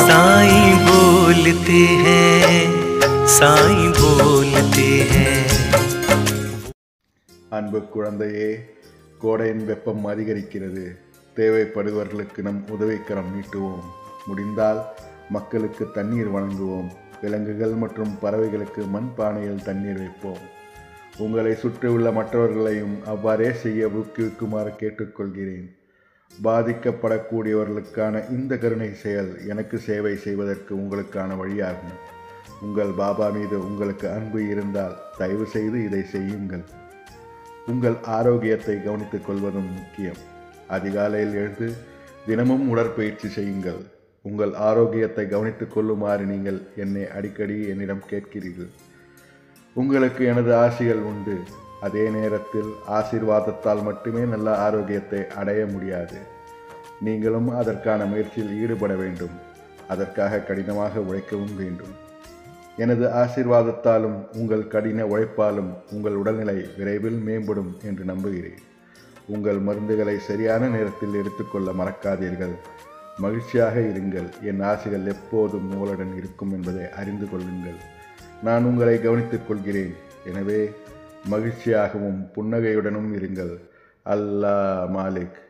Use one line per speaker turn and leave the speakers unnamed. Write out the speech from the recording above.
साईं बोलते हैं साईं बोलते हैं
அன்பு குழந்தையே கோடையின் வெப்பம் அதிகரிக்கிறது தேவைப்படுபவர்களுக்கு நம் உதவிக்கரம் நீட்டுவோம் முடிந்தால் மக்களுக்கு தண்ணீர் வழங்குவோம் விலங்குகள் மற்றும் பறவைகளுக்கு மண்பானையில் தண்ணீர் வைப்போம் உங்களை சுற்றியுள்ள மற்றவர்களையும் அவ்வாறே செய்ய ஊக்குவிக்குமாறு கேட்டுக்கொள்கிறேன் பாதிக்கப்படக்கூடியவர்களுக்கான இந்த கருணை செயல் எனக்கு சேவை செய்வதற்கு உங்களுக்கான வழியாகும் உங்கள் பாபா மீது உங்களுக்கு அன்பு இருந்தால் தயவு செய்து இதை செய்யுங்கள் உங்கள் ஆரோக்கியத்தை கவனித்துக் கொள்வதும் முக்கியம் அதிகாலையில் எழுந்து தினமும் உடற்பயிற்சி செய்யுங்கள் உங்கள் ஆரோக்கியத்தை கவனித்துக் கொள்ளுமாறு நீங்கள் என்னை அடிக்கடி என்னிடம் கேட்கிறீர்கள் உங்களுக்கு எனது ஆசிகள் உண்டு அதே நேரத்தில் ஆசீர்வாதத்தால் மட்டுமே நல்ல ஆரோக்கியத்தை அடைய முடியாது நீங்களும் அதற்கான முயற்சியில் ஈடுபட வேண்டும் அதற்காக கடினமாக உழைக்கவும் வேண்டும் எனது ஆசீர்வாதத்தாலும் உங்கள் கடின உழைப்பாலும் உங்கள் உடல்நிலை விரைவில் மேம்படும் என்று நம்புகிறேன் உங்கள் மருந்துகளை சரியான நேரத்தில் எடுத்துக்கொள்ள மறக்காதீர்கள் மகிழ்ச்சியாக இருங்கள் என் ஆசைகள் எப்போதும் உங்களுடன் இருக்கும் என்பதை அறிந்து கொள்ளுங்கள் நான் உங்களை கவனித்துக் கொள்கிறேன் எனவே மகிழ்ச்சியாகவும் புன்னகையுடனும் இருங்கள் அல்லாஹ் மாலிக்